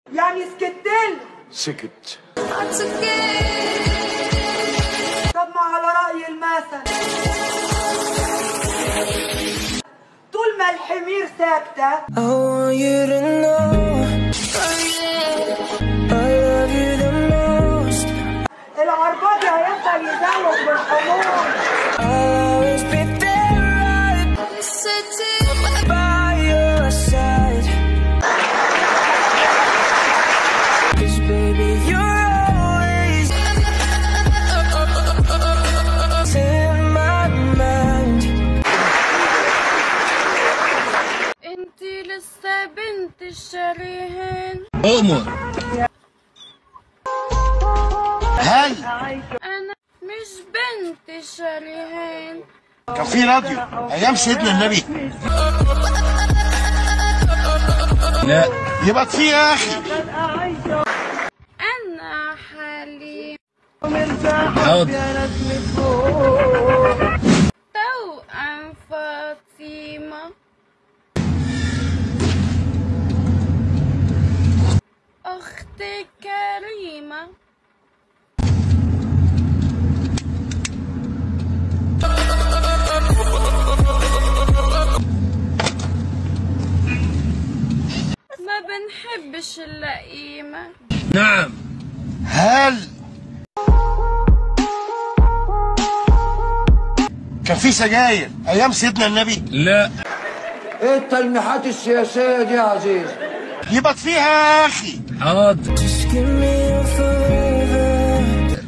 يعني سكتين سكت طب ما على رأي المثل طول ما الحمير ساكتة I want you to know I love you the most. العرباجي هيفضل يزوق بالحمور I'll always be there right by your side. 'Cause baby, you're always in my mind. انتي لسه بنت الشريهان أؤمر هل انا مش بنت الشريهان كان في راديو ايام سيدنا النبي لا يبقى في يا اخي انا حليم حاضر توأم فاطمة أختي كريمة ما بنحبش اللئيمة نعم هل كان في سجاير ايام سيدنا النبي لا ايه التلميحات السياسية دي يا عزيز يبقى فيها يا اخي حاضر Just give me your forever.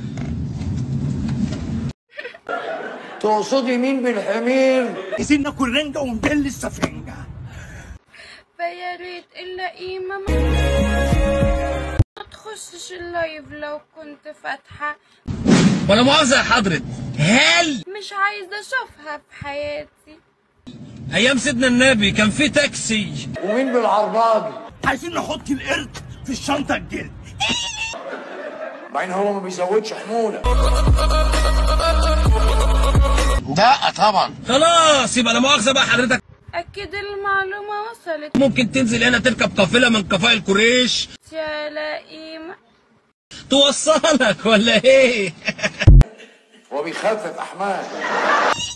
تقصدي مين بالحمير عايزين ناكل رنجة ونبل السفنجة فيا ريت اللئيمة ما ما تخشش اللايف لو كنت فاتحة ولا مؤاخذة يا حضرة هل مش عايزة أشوفها في حياتي أيام سيدنا النبي كان في تاكسي ومين بالعرباجي عايزين نحط القرد في الشنطة الجلد باين هو ما بيزودش حمولة لا طبعا خلاص يبقى لا مؤاخذة بقى حضرتك أكيد المعلومة وصلت ممكن تنزل هنا تركب قافلة من قفائل قريش يا لئيمة توصلك ولا ايه هو بيخفف أحمال